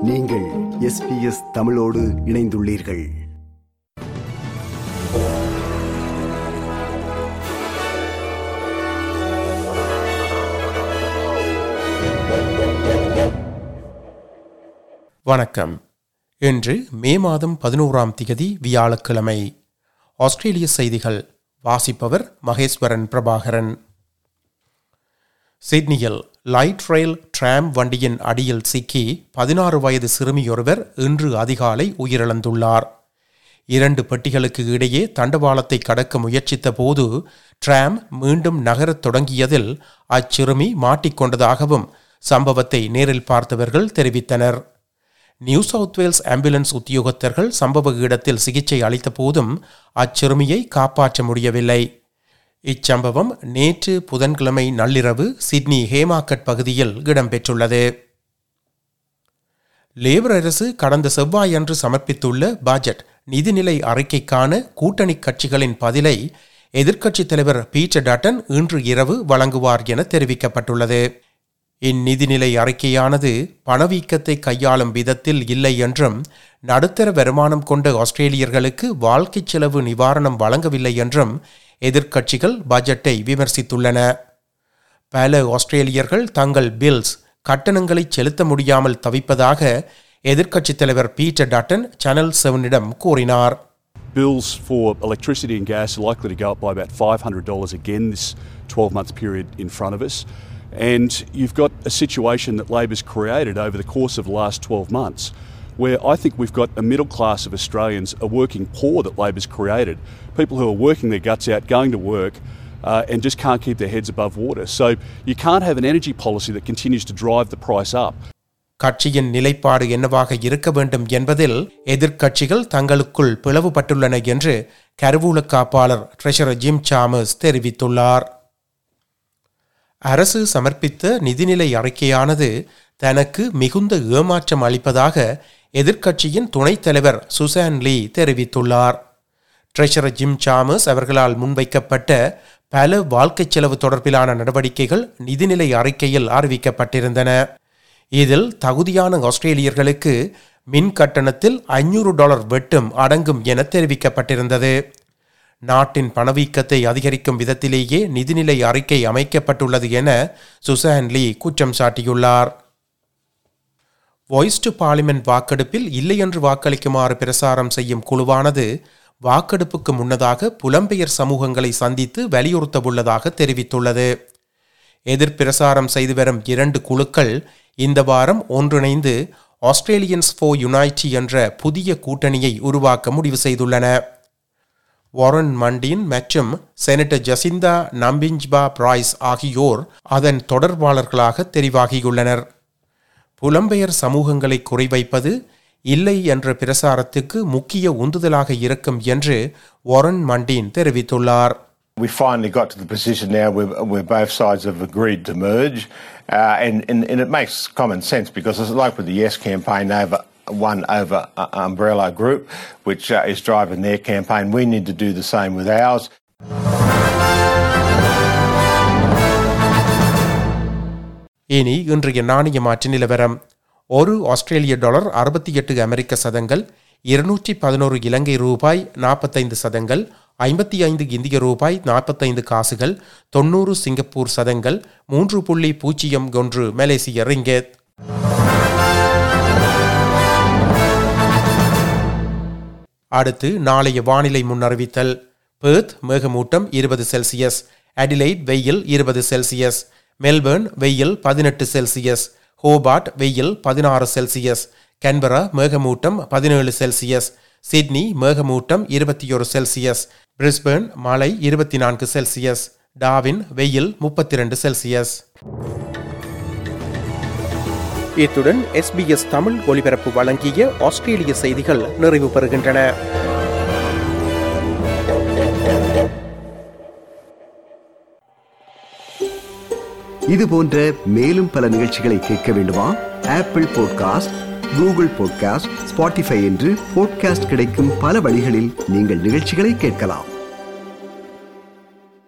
நீங்கள் எஸ்பிஎஸ் தமிழோடு இணைந்துள்ளீர்கள் வணக்கம் இன்று மே மாதம் பதினோராம் திகதி வியாழக்கிழமை ஆஸ்திரேலிய செய்திகள் வாசிப்பவர் மகேஸ்வரன் பிரபாகரன் சிட்னியில் லைட் ரயில் டிராம் வண்டியின் அடியில் சிக்கி பதினாறு வயது சிறுமியொருவர் இன்று அதிகாலை உயிரிழந்துள்ளார் இரண்டு பெட்டிகளுக்கு இடையே தண்டவாளத்தை கடக்க முயற்சித்த போது டிராம் மீண்டும் நகரத் தொடங்கியதில் அச்சிறுமி மாட்டிக்கொண்டதாகவும் சம்பவத்தை நேரில் பார்த்தவர்கள் தெரிவித்தனர் நியூ சவுத் வேல்ஸ் ஆம்புலன்ஸ் உத்தியோகத்தர்கள் சம்பவ இடத்தில் சிகிச்சை அளித்த போதும் அச்சிறுமியை காப்பாற்ற முடியவில்லை இச்சம்பவம் நேற்று புதன்கிழமை நள்ளிரவு சிட்னி ஹேமாக்கட் பகுதியில் இடம்பெற்றுள்ளது லேபர் அரசு கடந்த செவ்வாயன்று சமர்ப்பித்துள்ள பட்ஜெட் நிதிநிலை அறிக்கைக்கான கூட்டணி கட்சிகளின் பதிலை எதிர்க்கட்சித் தலைவர் பீட்டர் டாட்டன் இன்று இரவு வழங்குவார் என தெரிவிக்கப்பட்டுள்ளது இந்நிதிநிலை அறிக்கையானது பணவீக்கத்தை கையாளும் விதத்தில் இல்லை என்றும் நடுத்தர வருமானம் கொண்ட ஆஸ்திரேலியர்களுக்கு வாழ்க்கைச் செலவு நிவாரணம் வழங்கவில்லை என்றும் எதிர்க்கட்சிகள் பட்ஜெட்டை விமர்சித்துள்ளன பல ஆஸ்திரேலியர்கள் தங்கள் பில்ஸ் கட்டணங்களை செலுத்த முடியாமல் தவிப்பதாக எதிர்க்கட்சித் தலைவர் பீட்டர் டாட்டன் சேனல் செவனிடம் கூறினார் Bills for electricity and gas are likely to go up by about $500 again this 12 month period in front of us. And you've got a situation that Labor's created over the course of the last 12 months where I think we've got a middle class of Australians, a working poor that Labor's created, people who are working their guts out, going to work, uh, and just can't keep their heads above water. So you can't have an energy policy that continues to drive the price up. கட்சியின் நிலைப்பாடு என்னவாக இருக்க வேண்டும் என்பதில் எதிர்க்கட்சிகள் தங்களுக்குள் பிளவுபட்டுள்ளன என்று கருவூல காப்பாளர் ட்ரெஷரர் ஜிம் சாமர்ஸ் தெரிவித்துள்ளார் அரசு சமர்ப்பித்த நிதிநிலை அறிக்கையானது தனக்கு மிகுந்த ஏமாற்றம் அளிப்பதாக எதிர்க்கட்சியின் துணைத் தலைவர் சுசான் லீ தெரிவித்துள்ளார் ட்ரெஷரர் ஜிம் சாமர்ஸ் அவர்களால் முன்வைக்கப்பட்ட பல வாழ்க்கைச் செலவு தொடர்பிலான நடவடிக்கைகள் நிதிநிலை அறிக்கையில் அறிவிக்கப்பட்டிருந்தன இதில் தகுதியான ஆஸ்திரேலியர்களுக்கு மின் கட்டணத்தில் ஐநூறு டாலர் வெட்டும் அடங்கும் என தெரிவிக்கப்பட்டிருந்தது நாட்டின் பணவீக்கத்தை அதிகரிக்கும் விதத்திலேயே நிதிநிலை அறிக்கை அமைக்கப்பட்டுள்ளது என சுசான் லீ குற்றம் சாட்டியுள்ளார் வாய்ஸ் டு பார்லிமெண்ட் வாக்கெடுப்பில் இல்லை என்று வாக்களிக்குமாறு பிரசாரம் செய்யும் குழுவானது வாக்கெடுப்புக்கு முன்னதாக புலம்பெயர் சமூகங்களை சந்தித்து வலியுறுத்தவுள்ளதாக தெரிவித்துள்ளது எதிர்பிரசாரம் செய்து வரும் இரண்டு குழுக்கள் இந்த வாரம் ஒன்றிணைந்து ஆஸ்திரேலியன்ஸ் ஃபோ யுனைட்டி என்ற புதிய கூட்டணியை உருவாக்க முடிவு செய்துள்ளன வாரன் மண்டின் மற்றும் செனட்டர் ஜசிந்தா நம்பிஞ்பா பிராய்ஸ் ஆகியோர் அதன் தொடர்பாளர்களாக தெரிவாகியுள்ளனர் புலம்பெயர் சமூகங்களை குறிவைப்பது இல்லை என்ற பிரசாரத்துக்கு முக்கிய உந்துதலாக இருக்கும் என்று வாரன் மண்டின் தெரிவித்துள்ளார் We finally got to the position now where, where both sides have agreed to merge, uh, and, and, and it makes common sense because it's like with the Yes campaign over one over uh, umbrella group, which uh, is driving their campaign. We need to do the same with ours. இனி இன்றைய நாணய மாற்று நிலவரம் ஒரு ஆஸ்திரேலிய dollar அறுபத்தி எட்டு அமெரிக்க சதங்கள் இருநூற்றி பதினோரு இலங்கை ரூபாய் நாற்பத்தைந்து சதங்கள் ஐம்பத்தி ஐந்து இந்திய ரூபாய் நாற்பத்தைந்து காசுகள் தொண்ணூறு சிங்கப்பூர் சதங்கள் மூன்று புள்ளி பூஜ்ஜியம் ஒன்று மலேசிய ரிங்கெத் அடுத்து நாளைய வானிலை முன்னறிவித்தல் பேர்த் மேகமூட்டம் இருபது செல்சியஸ் அடிலைட் வெயில் இருபது செல்சியஸ் மெல்பர்ன் வெயில் பதினெட்டு செல்சியஸ் ஹோபார்ட் வெயில் பதினாறு செல்சியஸ் கன்பரா மேகமூட்டம் பதினேழு செல்சியஸ் சிட்னி மேகமூட்டம் இருபத்தி ஒரு செல்சியஸ் பிரிஸ்பர்ன் மழை இருபத்தி நான்கு செல்சியஸ் டாவின் வெயில் முப்பத்தி ரெண்டு செல்சியஸ் இத்துடன் எஸ்பிஎஸ் தமிழ் ஒலிபரப்பு வழங்கிய ஆஸ்திரேலிய செய்திகள் நிறைவு பெறுகின்றன இது போன்ற மேலும் பல நிகழ்ச்சிகளை கேட்க வேண்டுமா Apple podcast Google podcast Spotify என்று பாட்காஸ்ட் கிடைக்கும் பல வழிகளில் நீங்கள் நிகழ்ச்சிகளை கேட்கலாம்